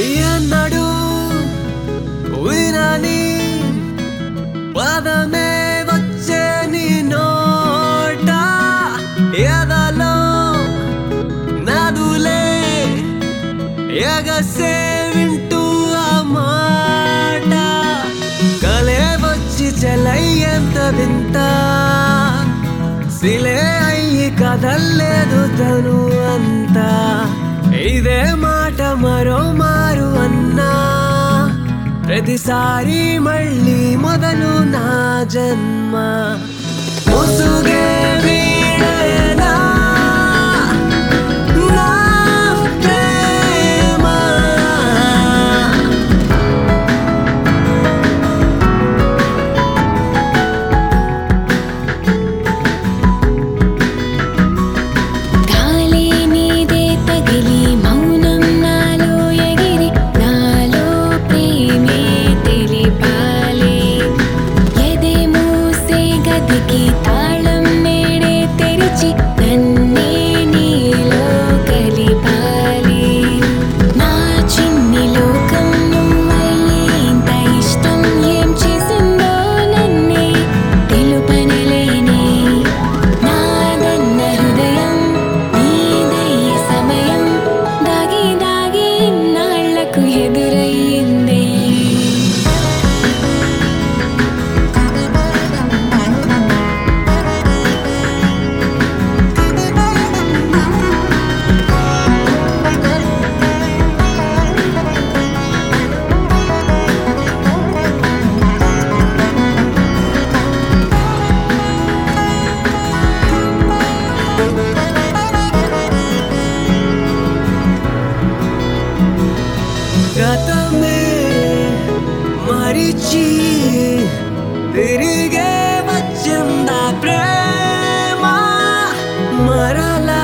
ఎన్నడు వినని పదమే వచ్చే నీ నోట ఎదలో నదులే ఎగసే వింటూ ఆ మాట కలే వచ్చి చెలై ఎంత వింత సిలే అయ్యి కదల్లేదు తను అంతా ఇదే మాట మరో మారు అన్నా ప్రతిసారి మళ్ళీ మొదలు నా జన్మ ముసుగే వీడేనా నా ప్రేమ గాలి నీదే తగిలి మౌనం నాలో ఎగిరి నాలో ప్రేమే తెలిపాలి ఎదే మూసే గదికి తాళం నేడే తెరిచి నన్నే నీలో కలిపాలి నా చిన్ని లోకం నువ్వయ్యే ఇంత ఇష్టం ఏం చేసిందో నన్నే తెలుపనలేనే నాదన్న హృదయం నీదయ్యే సమయం దాగి దాగి నాళ్లకు ఎదురయ్యిందే గతమే మరిచి తిరిగే వచ్చిందా ప్రేమ మరలా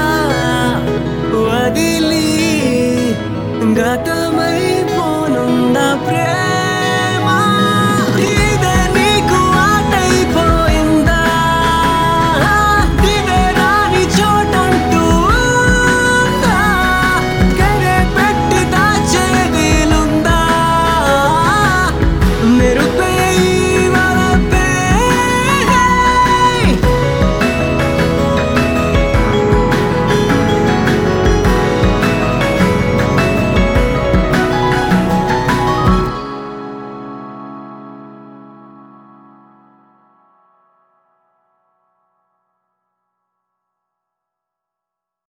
వదిలి గతమై పోనుందా ప్రేమ